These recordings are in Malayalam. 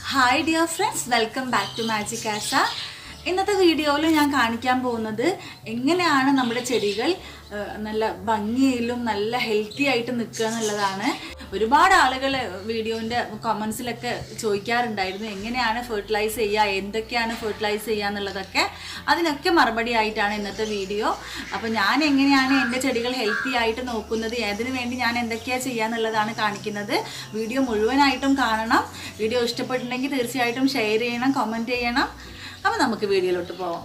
Hi dear friends welcome back to magic Asha ഇന്നത്തെ വീഡിയോയിൽ ഞാൻ കാണിക്കാൻ പോകുന്നത് എങ്ങനെയാണ് നമ്മുടെ ചെടികൾ ആ, നല്ല ഭംഗിയിലും നല്ല ഹെൽത്തി ആയിട്ട് നിൽക്കുക എന്നുള്ളതാണ് ഒരുപാട് ആളുകൾ വീഡിയോൻ്റെ കമൻസിലൊക്കെ ചോദിക്കാറുണ്ടായിരുന്നു എങ്ങനെയാണ് ഫെർട്ടിലൈസ് ചെയ്യുക എന്തൊക്കെയാണ് ഫെർട്ടിലൈസ് ചെയ്യുക എന്നുള്ളതൊക്കെ അതിനൊക്കെ മറുപടി ആയിട്ടാണ് ഇന്നത്തെ വീഡിയോ അപ്പോൾ ഞാൻ എങ്ങനെയാണ് എൻ്റെ ചെടികൾ ഹെൽത്തി ആയിട്ട് നോക്കുന്നത് അതിനു വേണ്ടി ഞാൻ എന്തൊക്കെയാണ് ചെയ്യുക എന്നുള്ളതാണ് കാണിക്കുന്നത് വീഡിയോ മുഴുവനായിട്ടും കാണണം വീഡിയോ ഇഷ്ടപ്പെട്ടിട്ടുണ്ടെങ്കിൽ തീർച്ചയായിട്ടും ഷെയർ ചെയ്യണം കമൻറ്റ് ചെയ്യണം അപ്പോൾ നമുക്ക് വീഡിയോയിലോട്ട് പോവാം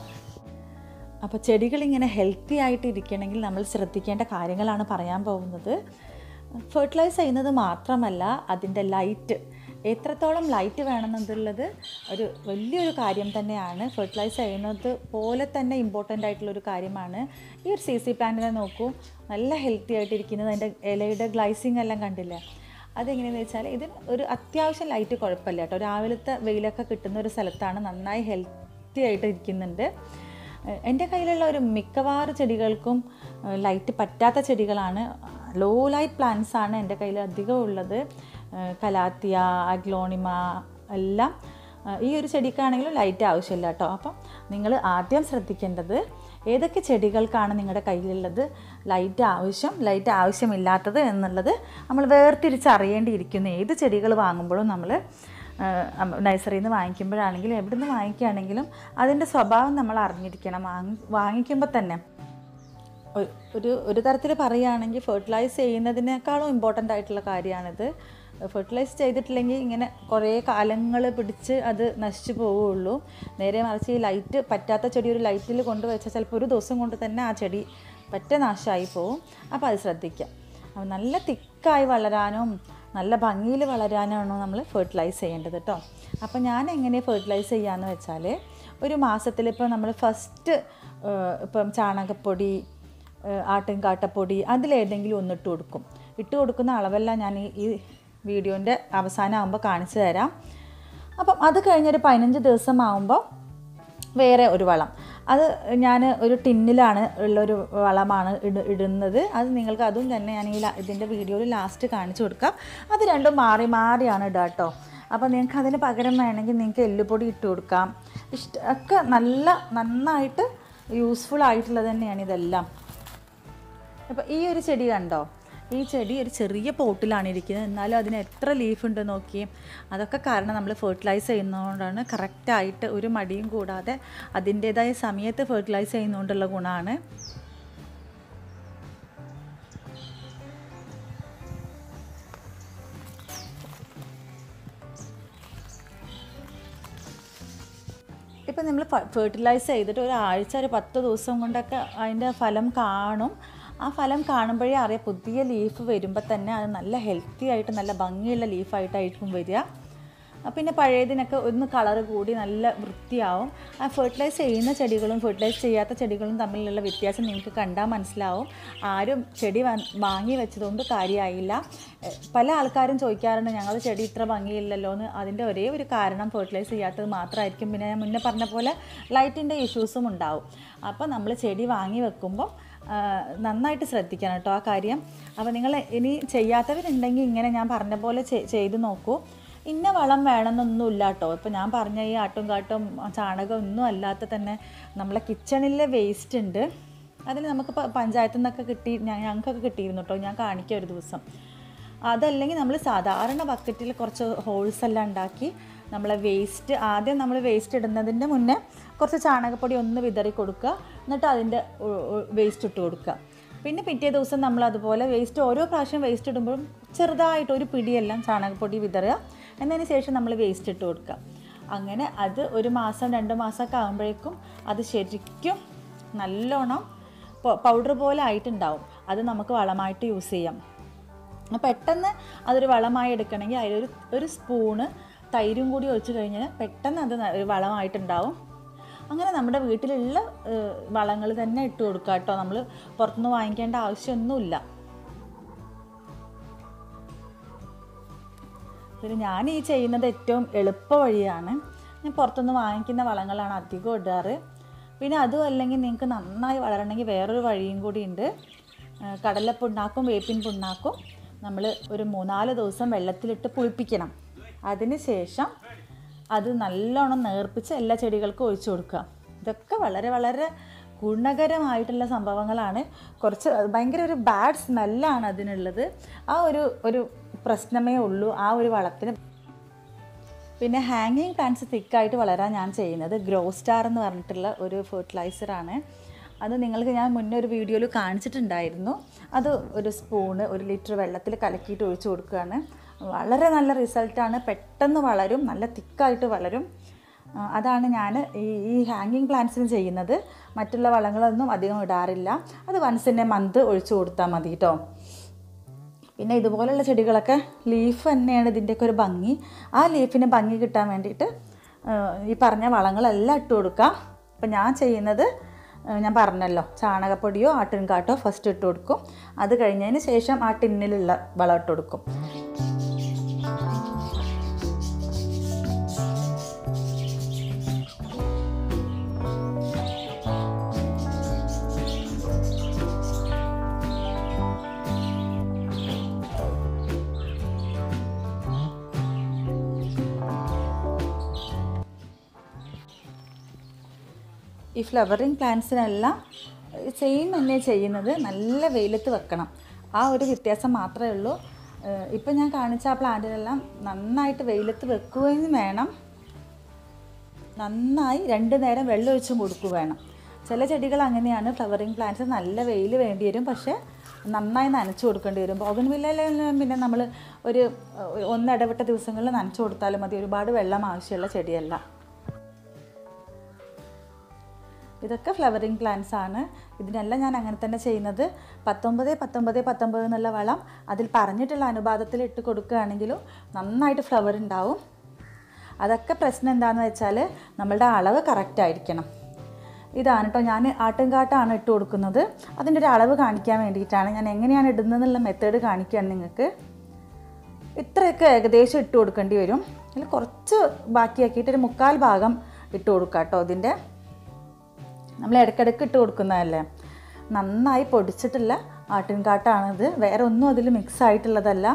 അപ്പോൾ ചെടികൾ ഇങ്ങനെ ഹെൽത്തി ആയിട്ട് ഇരിക്കണമെങ്കിൽ നമ്മൾ ശ്രദ്ധിക്കേണ്ട കാര്യങ്ങളാണ് പറയാൻ പോകുന്നത് ഫെർട്ടിലൈസ് ചെയ്യുന്നത് മാത്രമല്ല അതിൻ്റെ ലൈറ്റ് എത്രത്തോളം ലൈറ്റ് വേണമെന്നുള്ളത് ഒരു വലിയൊരു കാര്യം തന്നെയാണ് ഫെർട്ടിലൈസ് ചെയ്യുന്നത് പോലെ തന്നെ ഇമ്പോർട്ടൻ്റ് ആയിട്ടുള്ളൊരു കാര്യമാണ് ഈ ഒരു സി സി പ്ലാന്റിനെ നോക്കൂ നല്ല ഹെൽത്തി ആയിട്ടിരിക്കുന്നത് അതിൻ്റെ ഇലയുടെ ഗ്ലൈസിങ് എല്ലാം കണ്ടില്ലേ അതെങ്ങനെയാണെന്ന് വെച്ചാൽ ഇതിന് ഒരു അത്യാവശ്യം ലൈറ്റ് കുഴപ്പമില്ല കേട്ടോ രാവിലത്തെ വെയിലൊക്കെ കിട്ടുന്ന ഒരു സ്ഥലത്താണ് നന്നായി ഹെൽത്തി ആയിട്ട് ഇരിക്കുന്നുണ്ട് ഏഹ് എൻ്റെ കയ്യിലുള്ള ഒരു മിക്കവാറും ചെടികൾക്കും ഏഹ് ലൈറ്റ് പറ്റാത്ത ചെടികളാണ് ലോ ലൈറ്റ് പ്ലാന്റ്സ് ആണ് എൻ്റെ കയ്യിൽ അധികം ഉള്ളത് ഏഹ് കലാത്തിയ അഗ്ലോണിമ എല്ലാം ഏഹ് ഈ ഒരു ചെടിക്കാണെങ്കിലും ലൈറ്റ് ആവശ്യമില്ല കേട്ടോ അപ്പം നിങ്ങൾ ആദ്യം ശ്രദ്ധിക്കേണ്ടത് ഏതൊക്കെ ചെടികൾക്കാണ് നിങ്ങളുടെ കയ്യിലുള്ളത് ലൈറ്റ് ആവശ്യം ലൈറ്റ് ആവശ്യമില്ലാത്തത് എന്നുള്ളത് നമ്മൾ വേർതിരിച്ചറിയേണ്ടിയിരിക്കുന്നു ഏത് ചെടികൾ വാങ്ങുമ്പോഴും നമ്മൾ നഴ്സറിയിൽ നിന്ന് വാങ്ങിക്കുമ്പോഴാണെങ്കിലും എവിടെ നിന്ന് വാങ്ങിക്കുകയാണെങ്കിലും അതിൻ്റെ സ്വഭാവം നമ്മൾ അറിഞ്ഞിരിക്കണം വാങ്ങി വാങ്ങിക്കുമ്പോൾ തന്നെ ഒരു- ഒരു ഒരു തരത്തിൽ പറയുകയാണെങ്കിൽ ഫെർട്ടിലൈസ് ചെയ്യുന്നതിനേക്കാളും ഇമ്പോർട്ടൻ്റ് ആയിട്ടുള്ള കാര്യമാണിത് ഫെർട്ടിലൈസ് ചെയ്തിട്ടില്ലെങ്കിൽ ഇങ്ങനെ കുറേ കാലങ്ങൾ പിടിച്ച് അത് നശിച്ചു പോവുകയുള്ളൂ നേരെ മറിച്ച് ഈ ലൈറ്റ് പറ്റാത്ത ചെടി ഒരു ലൈറ്റിൽ കൊണ്ടുവച്ചാൽ ചിലപ്പോൾ ഒരു ദിവസം കൊണ്ട് തന്നെ ആ ചെടി പറ്റ നാശമായി പോവും അപ്പോൾ അത് ശ്രദ്ധിക്കാം അപ്പോൾ നല്ല തിക്കായി വളരാനും നല്ല ഭംഗിയിൽ വളരാനാണോ നമ്മൾ ഫെർട്ടിലൈസ് ചെയ്യേണ്ടത് കേട്ടോ അപ്പോൾ ഞാൻ എങ്ങനെ ഫെർട്ടിലൈസ് ചെയ്യാമെന്ന് വെച്ചാൽ ഒരു മാസത്തിൽ ഇപ്പോൾ നമ്മൾ ഫസ്റ്റ് ഇപ്പം ചാണകപ്പൊടി ഏഹ് ആട്ടിൻ കാട്ടപ്പൊടി അതിലേതെങ്കിലും ഒന്ന് ഇട്ട് കൊടുക്കും ഇട്ട് കൊടുക്കുന്ന അളവെല്ലാം ഞാൻ ഈ ഈ വീഡിയോൻ്റെ അവസാനം ആകുമ്പോൾ കാണിച്ചു തരാം അപ്പം അത് കഴിഞ്ഞൊരു പതിനഞ്ച് ദിവസം ആകുമ്പോൾ വേറെ ഒരു വളം അത് ഞാൻ ഒരു ടിന്നിലാണ് ഉള്ളൊരു വളമാണ് ഇട ഇടുന്നത് അത് നിങ്ങൾക്ക് അതും തന്നെ ഞാൻ ഈ ല- ഇതിൻ്റെ വീഡിയോയിൽ ലാസ്റ്റ് കാണിച്ചു കൊടുക്കാം അത് രണ്ടും മാറി മാറിയാണ് ഇടുക കേട്ടോ അപ്പോൾ നിങ്ങൾക്ക് അതിന് പകരം വേണമെങ്കിൽ നിങ്ങൾക്ക് എല്ലുപൊടി ഇട്ട് കൊടുക്കാം ഇഷ്ട ഒക്കെ നല്ല നന്നായിട്ട് യൂസ്ഫുൾ ആയിട്ടുള്ളത് തന്നെയാണ് ഇതെല്ലാം അപ്പോൾ ഈ ഒരു ചെടി കണ്ടോ ഈ ചെടി ഒരു ചെറിയ പോട്ടിലാണ് ഇരിക്കുന്നത് എന്നാലും അതിന് എത്ര ലീഫ് ഉണ്ട് നോക്കി അതൊക്കെ കാരണം നമ്മൾ ഫെർട്ടിലൈസ് ചെയ്യുന്നതുകൊണ്ടാണ് കറക്റ്റായിട്ട് ഒരു മടിയും കൂടാതെ അതിൻ്റേതായ സമയത്ത് ഫെർട്ടിലൈസ് ചെയ്യുന്നതുകൊണ്ടുള്ള ഗുണമാണ് ഇപ്പം നമ്മൾ ഫെർട്ടിലൈസ് ചെയ്തിട്ട് ഒരാഴ്ച ഒരു പത്ത് ദിവസം കൊണ്ടൊക്കെ അതിൻ്റെ ഫലം കാണും ആ ഫലം കാണുമ്പോഴേ അറിയാം പുതിയ ലീഫ് വരുമ്പോൾ തന്നെ അത് നല്ല ഹെൽത്തി ആയിട്ട് നല്ല ഭംഗിയുള്ള ലീഫായിട്ടായിരിക്കും വരിക ആ പിന്നെ പഴയതിനൊക്കെ ഒന്ന് കളറ് കൂടി നല്ല വൃത്തിയാവും ആ ഫെർട്ടിലൈസ് ചെയ്യുന്ന ചെടികളും ഫെർട്ടിലൈസ് ചെയ്യാത്ത ചെടികളും തമ്മിലുള്ള വ്യത്യാസം നിങ്ങൾക്ക് കണ്ടാൽ മനസ്സിലാവും ആരും ചെടി വ- വാങ്ങി വെച്ചതുകൊണ്ട് കാര്യമായില്ല എഹ് പല ആൾക്കാരും ചോദിക്കാറുണ്ട് ഞങ്ങൾ ചെടി ഇത്ര ഭംഗിയില്ലല്ലോ എന്ന് അതിൻ്റെ ഒരേ ഒരു കാരണം ഫെർട്ടിലൈസ് ചെയ്യാത്തത് മാത്രമായിരിക്കും പിന്നെ ഞാൻ മുന്നേ പറഞ്ഞ പോലെ ലൈറ്റിൻ്റെ ഇഷ്യൂസും ഉണ്ടാവും അപ്പോൾ നമ്മൾ ചെടി വാങ്ങി വെക്കുമ്പോൾ ആ, നന്നായിട്ട് ശ്രദ്ധിക്കണം കേട്ടോ ആ കാര്യം അപ്പോൾ നിങ്ങൾ ഇനി ചെയ്യാത്തവരുണ്ടെങ്കിൽ ഇങ്ങനെ ഞാൻ പറഞ്ഞ പോലെ ചെ- ചെയ്ത് നോക്കൂ ഇന്ന വളം വേണമെന്നൊന്നുമില്ല കേട്ടോ ഇപ്പോൾ ഞാൻ പറഞ്ഞ ഈ ആട്ടും കാട്ടും ചാണകം ഒന്നും അല്ലാത്ത തന്നെ നമ്മളെ കിച്ചണിലെ വേസ്റ്റ് ഉണ്ട് അതിന് നമുക്ക് പ- പഞ്ചായത്തിൽ നിന്നൊക്കെ കിട്ടി ഞ- ഞങ്ങൾക്കൊക്കെ കിട്ടിയിരുന്നു കേട്ടോ ഞാൻ കാണിക്കാം ഒരു ദിവസം അതല്ലെങ്കിൽ നമ്മൾ സാധാരണ ബക്കറ്റിൽ കുറച്ച് ഹോൾസ് എല്ലാം ഉണ്ടാക്കി നമ്മളെ വേസ്റ്റ് ആദ്യം നമ്മൾ വേസ്റ്റ് ഇടുന്നതിൻ്റെ മുന്നേ കുറച്ച് ചാണകപ്പൊടി ഒന്ന് വിതറി കൊടുക്കുക എന്നിട്ട് അതിൻ്റെ വേസ്റ്റ് ഇട്ട് കൊടുക്കുക പിന്നെ പിറ്റേ ദിവസം നമ്മൾ അതുപോലെ വേസ്റ്റ് ഓരോ പ്രാവശ്യം വേസ്റ്റ് ഇടുമ്പോഴും ചെറുതായിട്ട് ഒരു പിടിയെല്ലാം ചാണകപ്പൊടി വിതറുക എന്നതിന് ശേഷം നമ്മൾ വേസ്റ്റ് ഇട്ട് കൊടുക്കുക അങ്ങനെ അത് ഒരു മാസം രണ്ട് മാസമൊക്കെ ആകുമ്പോഴേക്കും അത് ശരിക്കും നല്ലോണം പൗഡർ പോലെ ആയിട്ടുണ്ടാവും അത് നമുക്ക് വളമായിട്ട് യൂസ് ചെയ്യാം അപ്പോൾ പെട്ടെന്ന് അതൊരു വളമായി എടുക്കണമെങ്കിൽ അതിലൊരു ഒരു സ്പൂണ് തൈരും കൂടി ഒഴിച്ച് കഴിഞ്ഞാൽ പെട്ടെന്ന് അത് ന- ഒരു വളമായിട്ടുണ്ടാവും അങ്ങനെ നമ്മുടെ വീട്ടിലുള്ള വളങ്ങൾ തന്നെ ഇട്ട് കൊടുക്കുക കേട്ടോ നമ്മൾ പുറത്തുനിന്ന് വാങ്ങിക്കേണ്ട ആവശ്യമൊന്നുമില്ല പിന്നെ ഞാൻ ഈ ചെയ്യുന്നത് ഏറ്റവും എളുപ്പ വഴിയാണ് ഞാൻ പുറത്തുനിന്ന് വാങ്ങിക്കുന്ന വളങ്ങളാണ് അധികം ഇടാറ് പിന്നെ അതും അല്ലെങ്കിൽ നിങ്ങൾക്ക് നന്നായി വളരണമെങ്കിൽ വേറൊരു വഴിയും കൂടി ഉണ്ട് കടലപ്പുണ്ണാക്കും വേപ്പിൻ പുണ്ണാക്കും നമ്മൾ ഒരു മൂന്നാല് ദിവസം വെള്ളത്തിലിട്ട് പുളിപ്പിക്കണം അതിന് ശേഷം അത് നല്ലോണം നേർപ്പിച്ച് എല്ലാ ചെടികൾക്കും ഒഴിച്ചു കൊടുക്കുക ഇതൊക്കെ വളരെ വളരെ ഗുണകരമായിട്ടുള്ള സംഭവങ്ങളാണ് കുറച്ച് ഭയങ്കര ഒരു ബാഡ് സ്മെല്ലാണ് അതിനുള്ളത് ആ ഒരു ഒരു പ്രശ്നമേ ഉള്ളൂ ആ ഒരു വളത്തിന് പിന്നെ ഹാങ്ങിങ് പ്ലാന്റ്സ് തിക്കായിട്ട് വളരാൻ ഞാൻ ചെയ്യുന്നത് ഗ്രോ സ്റ്റാർ എന്ന് പറഞ്ഞിട്ടുള്ള ഒരു ഫെർട്ടിലൈസറാണ് അത് നിങ്ങൾക്ക് ഞാൻ മുന്നേ ഒരു വീഡിയോയിൽ കാണിച്ചിട്ടുണ്ടായിരുന്നു അത് ഒരു സ്പൂണ് ഒരു ലിറ്റർ വെള്ളത്തിൽ കലക്കിയിട്ട് ഒഴിച്ചു കൊടുക്കുകയാണ് വളരെ നല്ല റിസൾട്ടാണ് പെട്ടെന്ന് വളരും നല്ല തിക്കായിട്ട് വളരും ആ, അതാണ് ഞാൻ ഈ ഈ ഹാങ്ങിങ് പ്ലാന്റ്സിന് ചെയ്യുന്നത് മറ്റുള്ള വളങ്ങളൊന്നും അധികം ഇടാറില്ല അത് വൺസ് ഇൻ എ മന്ത് ഒഴിച്ചു കൊടുത്താൽ മതി കേട്ടോ പിന്നെ ഇതുപോലുള്ള ചെടികളൊക്കെ ലീഫ് തന്നെയാണ് ഇതിൻ്റെയൊക്കെ ഒരു ഭംഗി ആ ലീഫിന് ഭംഗി കിട്ടാൻ വേണ്ടിയിട്ട് ആ, ഈ പറഞ്ഞ വളങ്ങളെല്ലാം ഇട്ട് കൊടുക്കാം അപ്പം ഞാൻ ചെയ്യുന്നത് ആ, ഞാൻ പറഞ്ഞല്ലോ ചാണകപ്പൊടിയോ ആട്ടിൻകാട്ടോ ഫസ്റ്റ് ഇട്ട് കൊടുക്കും അത് കഴിഞ്ഞതിന് ശേഷം ആ ടിന്നിലുള്ള വളം ഇട്ട് കൊടുക്കും ഈ ഫ്ലവറിങ് പ്ലാന്റ്സിനെല്ലാം സെയിം തന്നെ ചെയ്യുന്നത് നല്ല വെയിലത്ത് വെക്കണം ആ ഒരു വ്യത്യാസം മാത്രമേ ഉള്ളൂ ഇപ്പം ഞാൻ കാണിച്ച ആ പ്ലാന്റിനെല്ലാം നന്നായിട്ട് വെയിലത്ത് വെക്കുകയും വേണം നന്നായി രണ്ട് നേരം വെള്ളം ഒഴിച്ചും കൊടുക്കുക വേണം ചില ചെടികൾ അങ്ങനെയാണ് ഫ്ലവറിങ് പ്ലാന്റ്സ് നല്ല വെയിൽ വേണ്ടി വരും പക്ഷേ നന്നായി നനച്ചു കൊടുക്കേണ്ടി വരും ബോഗൻ പിന്നെ നമ്മൾ ഒരു ഏഹ്, ഒന്ന് ഇടവിട്ട ദിവസങ്ങളിൽ നനച്ചു കൊടുത്താലും മതി ഒരുപാട് വെള്ളം ആവശ്യമുള്ള ചെടിയല്ല ഇതൊക്കെ ഫ്ലവറിങ് പ്ലാന്റ്സ് ആണ് ഇതിനെല്ലാം ഞാൻ അങ്ങനെ തന്നെ ചെയ്യുന്നത് പത്തൊമ്പത് പത്തൊമ്പത് പത്തൊമ്പത് എന്നുള്ള വളം അതിൽ പറഞ്ഞിട്ടുള്ള അനുപാതത്തിൽ ഇട്ട് കൊടുക്കുകയാണെങ്കിലും നന്നായിട്ട് ഫ്ലവർ ഉണ്ടാവും അതൊക്കെ പ്രശ്നം എന്താണെന്ന് വെച്ചാൽ നമ്മളുടെ അളവ് കറക്റ്റ് ആയിരിക്കണം ഇതാണ് കേട്ടോ ഞാൻ ആട്ടുംകാട്ടാണ് ഇട്ട് കൊടുക്കുന്നത് അതിൻ്റെ ഒരു അളവ് കാണിക്കാൻ വേണ്ടിയിട്ടാണ് ഞാൻ എങ്ങനെയാണ് ഇടുന്നതെന്നുള്ള മെത്തേഡ് കാണിക്കുകയാണ് നിങ്ങൾക്ക് ഇത്രയൊക്കെ ഏകദേശം ഇട്ട് കൊടുക്കേണ്ടി വരും അതിൽ കുറച്ച് ബാക്കിയാക്കിയിട്ട് ഒരു മുക്കാൽ ഭാഗം ഇട്ട് കൊടുക്കുക കേട്ടോ ഇതിൻ്റെ നമ്മൾ ഇടയ്ക്കിടയ്ക്ക് ഇട്ട് കൊടുക്കുന്നതല്ലേ നന്നായി പൊടിച്ചിട്ടുള്ള ആട്ടിൻകാട്ടാണിത് വേറെ ഒന്നും അതിൽ മിക്സ് ആയിട്ടുള്ളതല്ല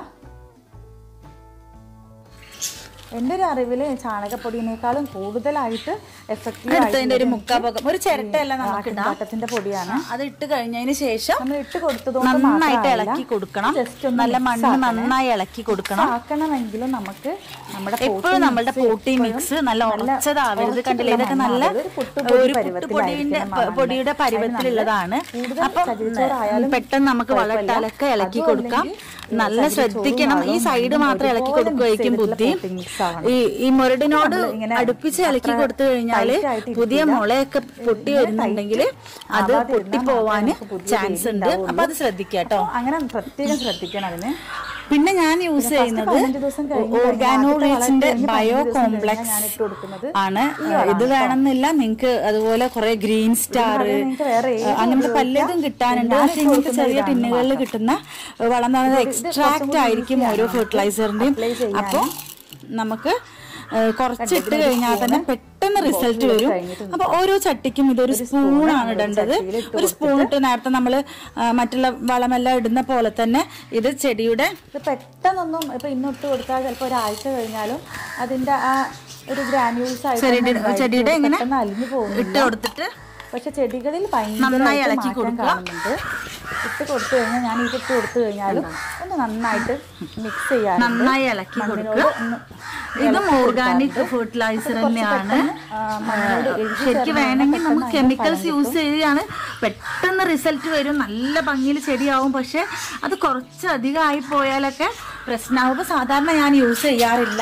എൻ്റെ ഒരു അറിവിൽ ചാണകപ്പൊടിയേക്കാളും കൂടുതലായിട്ട് എഫക്റ്റീവ് എടുത്തതിന്റെ ഒരു മുക്കാഭാഗം ഒരു ചിരട്ടയല്ല നമുക്ക് ഇടാം ആട്ടിൻകാട്ടത്തിന്റെ പൊടിയാണ് അത് ഇട്ട് കഴിഞ്ഞതിന് ശേഷം നമ്മൾ ഇട്ട് കൊടുത്തതുകൊണ്ട് നന്നായിട്ട് മാത്രമല്ല, ഇളക്കി കൊടുക്കണം just ഒന്ന് നല്ല mix മണ്ണ് ആക്കണേ. നന്നായി ഇളക്കി കൊടുക്കണം ആക്കണമെങ്കിലും നമുക്ക് നമ്മുടെ എപ്പോഴും നമ്മുടെ പോട്ടി മിക്സ് നല്ല ഉറച്ചതാവരുത് കണ്ടില്ലേ ഇതൊക്കെ നല്ല ഒരു പുട്ടുപൊടിയുടെ പൊടിയുടെ പരുവത്തിലുള്ളതാണ് അപ്പം പെട്ടെന്ന് നമുക്ക് വളട്ടാലൊക്കെ ഇളക്കി കൊടുക്കാം നല്ല ശ്രദ്ധിക്കണം ഈ സൈഡ് മാത്രം ഇളക്കി കൊടുക്കുകയായിരിക്കും ബുദ്ധി ഈ ഈ മുരടിനോട് അടുപ്പിച്ച് ഇളക്കി കൊടുത്തു കഴിഞ്ഞാല് പുതിയ മുളയൊക്കെ പൊട്ടി വരുന്നുണ്ടെങ്കിൽ അത് പൊട്ടിപ്പോവാന് ചാൻസ് ഉണ്ട് അപ്പൊ അത് ശ്രദ്ധിക്കാം കേട്ടോ അങ്ങനെ പ്രത്യേകം ശ്രദ്ധിക്കണം അതിന് പിന്നെ ഞാൻ യൂസ് ചെയ്യുന്നത് പതിനഞ്ച് ദിവസം കഴിഞ്ഞ് ഓർഗാനോ ആദ്യത്തെ റീച്ചിന്റെ വളർച്ച കഴിഞ്ഞ് ബയോ പതിനഞ്ച് ദിവസം കോംപ്ലക്സ് കഴിഞ്ഞാൽ ഞാൻ ഇട്ട് കൊടുക്കുന്നത് ആണ് ഇത് വേണമെന്നില്ല നിങ്ങൾക്ക് അതുപോലെ കുറെ ഗ്രീൻ സ്റ്റാർ നിങ്ങൾക്ക് വേറെ ഏത് അങ്ങനത്തെ പലതും കിട്ടാനുണ്ട് പക്ഷെ ഇങ്ങനത്തെ ചെറിയ ടിന്നുകളിൽ കിട്ടുന്ന വളം എന്ന് പറയുന്നത് എക്സ്ട്രാക്റ്റ് ആയിരിക്കും ഓരോ ഫെർട്ടിലൈസറിന്റെയും അപ്പോൾ നമുക്ക് ഏഹ്, കുറച്ചിട്ട് കഴിഞ്ഞാൽ തന്നെ പെട്ടെന്ന് റിസൾട്ട് വരും അപ്പൊ ഓരോ ചട്ടിക്കും ഇതൊരു സ്പൂണാണ് ഇടേണ്ടത് ഒരു സ്പൂൺ ഇട്ട് നേരത്തെ നമ്മൾ മറ്റുള്ള വളമെല്ലാം ഇടുന്ന പോലെ തന്നെ ഇത് ചെടിയുടെ ഇത് പെട്ടെന്നൊന്നും ഇപ്പൊ ഇന്നിട്ട് കൊടുത്താൽ ചിലപ്പോൾ ഒരാഴ്ച കഴിഞ്ഞാലും അതിന്റെ ആ ഒരു ഗ്രാനുവൽസ് ആയിട്ട് ചെടിയുടെ ചെടിയുടെ ഇങ്ങനെ പെട്ടെന്ന് അലിഞ്ഞു പോകും ഇട്ട് കൊടുത്തിട്ട് പക്ഷെ ചെടികളിൽ നന്നായി ഭയങ്കരമായിട്ട് ഇളക്കി മാറ്റം കൊടുക്കുക. കാണുന്നുണ്ട് ഇട്ട് കൊടുത്തു കഴിഞ്ഞാൽ ഞാൻ ഇത് ഇട്ട് കൊടുത്തു കഴിഞ്ഞാലും ഒന്ന് നന്നായിട്ട് മിക്സ് ചെയ്യാറുണ്ട് നന്നായി ഇളക്കി മണ്ണിനോട് കൊടുക്കുക ഒന്ന് ഇതും ഓർഗാനിക് ഫെർട്ടിലൈസർ തന്നെയാണ് ആ, മണ്ണിനോട് ഇഴുകി ശരിക്കും ചേർന്ന് വേണമെങ്കിൽ പെട്ടെന്ന് നമുക്ക് അതിന്റെ കെമിക്കൽസ് യൂസ് ചെയ്യുകയാണ് പെട്ടെന്ന് റിസൾട്ട് വരും നല്ല ഭംഗിയിൽ ചെടിയാവും പക്ഷെ അത് കുറച്ച് അധികം ആയി പോയാലൊക്കെ പ്രശ്നമാവും അപ്പോൾ സാധാരണ ഞാൻ യൂസ് ചെയ്യാറില്ല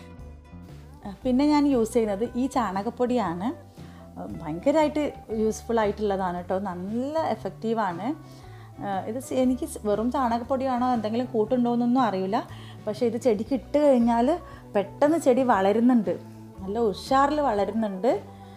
പിന്നെ ഞാൻ യൂസ് ചെയ്യുന്നത് ഈ ചാണകപ്പൊടിയാണ് ഭയങ്കരമായിട്ട് യൂസ്ഫുൾ ആയിട്ടുള്ളതാണ് കേട്ടോ നല്ല എഫക്റ്റീവാണ് ഇത് സ- എനിക്ക് സ് വെറും ചാണകപ്പൊടിയാണോ എന്തെങ്കിലും കൂട്ടുണ്ടോ എന്നൊന്നും അറിയില്ല പക്ഷേ ഇത് ചെടിക്ക് ഇട്ട് കഴിഞ്ഞാൽ പെട്ടെന്ന് ചെടി വളരുന്നുണ്ട് നല്ല ഉഷാറിൽ വളരുന്നുണ്ട്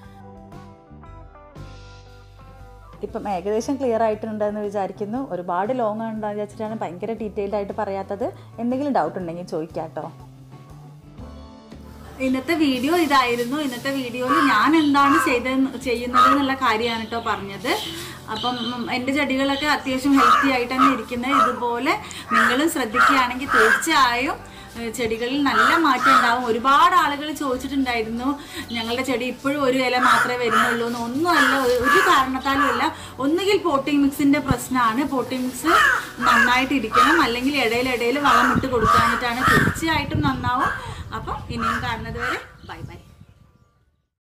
ഇപ്പം ഏകദേശം ക്ലിയർ ആയിട്ടുണ്ടെന്ന് വിചാരിക്കുന്നു ഒരുപാട് ലോങ് ഉണ്ടെന്ന് വിചാരിച്ചിട്ടാണ് ഭയങ്കര ഡീറ്റെയിൽഡ് ആയിട്ട് പറയാത്തത് എന്തെങ്കിലും ഡൗട്ട് ഉണ്ടെങ്കിൽ ചോദിക്കാം കേട്ടോ ഇന്നത്തെ വീഡിയോ ഇതായിരുന്നു ഇന്നത്തെ വീഡിയോയിൽ ഞാൻ എന്താണ് ചെയ്ത ചെയ്യുന്നത് എന്നുള്ള കാര്യമാണ് കേട്ടോ പറഞ്ഞത് അപ്പം ഉം, എൻ്റെ ചെടികളൊക്കെ അത്യാവശ്യം ഹെൽത്തി ആയിട്ട് തന്നെ ഇരിക്കുന്നത് ഇതുപോലെ നിങ്ങളും ശ്രദ്ധിക്കുകയാണെങ്കിൽ തീർച്ചയായും ഏഹ് ചെടികളിൽ നല്ല മാറ്റം ഉണ്ടാവും ഒരുപാട് ആളുകൾ ചോദിച്ചിട്ടുണ്ടായിരുന്നു ഞങ്ങളുടെ ചെടി ഇപ്പോഴും ഒരു ഇല മാത്രമേ വരുന്നുള്ളൂ എന്ന് ഒന്നുമല്ല ഒരു- ഒരു കാരണത്താലും അല്ല ഒന്നുകിൽ പോട്ടിംഗ് മിക്സിന്റെ പ്രശ്നമാണ് പോട്ടിംഗ് മിക്സ് നന്നായിട്ട് ഇരിക്കണം അല്ലെങ്കിൽ ഇടയിൽ ഇടയിൽ വളം ഇട്ട് കൊടുക്കാനിട്ടാണ് തീർച്ചയായിട്ടും നന്നാവും അപ്പം ഇനിയും കാണുന്നത് വരെ ബൈ ബൈ